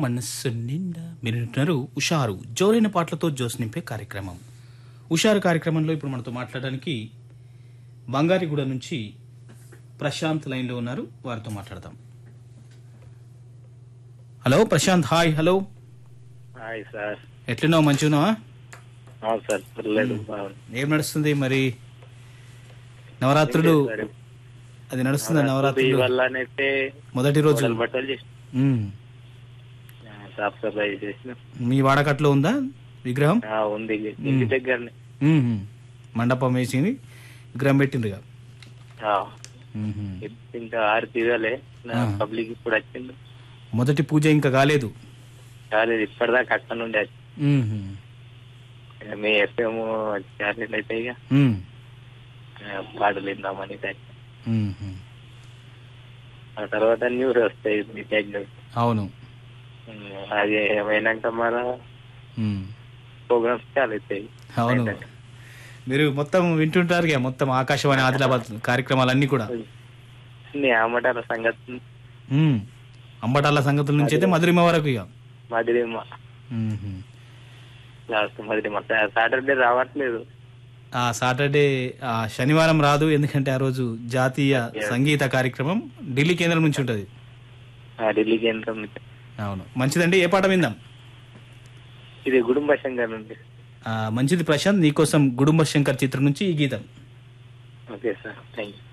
మనస్సు నిండా మీరు వింటున్నారు ఉషారు జోరైన పాటలతో జోస్ నింపే కార్యక్రమం ఉషారు కార్యక్రమంలో ఇప్పుడు మనతో మాట్లాడడానికి బంగారిగూడ నుంచి ప్రశాంత్ లైన్లో ఉన్నారు వారితో మాట్లాడదాం hello Prashant hi hello hi sir ఎట్లున్నావు మంచిగున్నావా అవును సార్ పర్లేదు బాగుంది ఏం నడుస్తుంది మరి నవరాత్రులు సరే. అది నడుస్తుందా ఈ నవరాత్రులు వల్లనైతే మొదటి రోజు బట్టలు బట్టలు చేసి ఉమ్. సాఫ్ సఫాయి చేసిన మీ వాడకట్లో ఉందా విగ్రహం ఆ, ఉంది ఇంటి దగ్గరనే ఉమ్. మండపం వేసింది విగ్రహం పెట్టిండ్రుగా ఆ, ఉహు. ఇంకా ఆరు తీరాలే నా ఆ. పబ్లిక్ ఇప్పుడు వచ్చింది మొదటి పూజ ఇంకా కాలేదు కాలేదు ఇప్పటిదాకా అక్కడ నుండి వచ్చి ఉహు. ఇక మీ ఎఫ్ఎం చార్లెట్ అయితే ఇక ఉమ్. ఆ, పాటలు విందామని వచ్చి. ఉహు. ఆ తర్వాత న్యూస్ వస్తాయి మీ దగ్గర అవును అది ఏమైనాక మన ఉమ్. ప్రోగ్రామ్స్ చాలా అవుతాయి అవును మీరు మొత్తం వింటుంటారుగా మొత్తం ఆకాశవాణి ఆదిలాబాద్ కార్యక్రమాలన్నీ కూడా నీ ఆమటాల సంగతి ఉమ్. అంబటాల సంగతుల నుంచి అయితే మధురిమ వరకు ఇక మదిరిమ్మ ఉహు. లాస్ట్ మదిరిమ్మ సాటర్డే రావట్లేదు ఆ సాటర్డే ఆ శనివారం రాదు ఎందుకంటే ఆ రోజు జాతీయ సంగీత కార్యక్రమం ఢిల్లీ కేంద్రం నుంచి ఉంటుంది ఆ ఢిల్లీ కేంద్రం నుంచి. అవును మంచిదండి ఏ పాట విందాం ఇది గుడుంబ శంకర్ నుండి ఆ, మంచిది ప్రశాంత్ నీకోసం గుడుంబ శంకర్ చిత్రం నుంచి ఈ గీతం ఓకే సార్ థ్యాంక్ యూ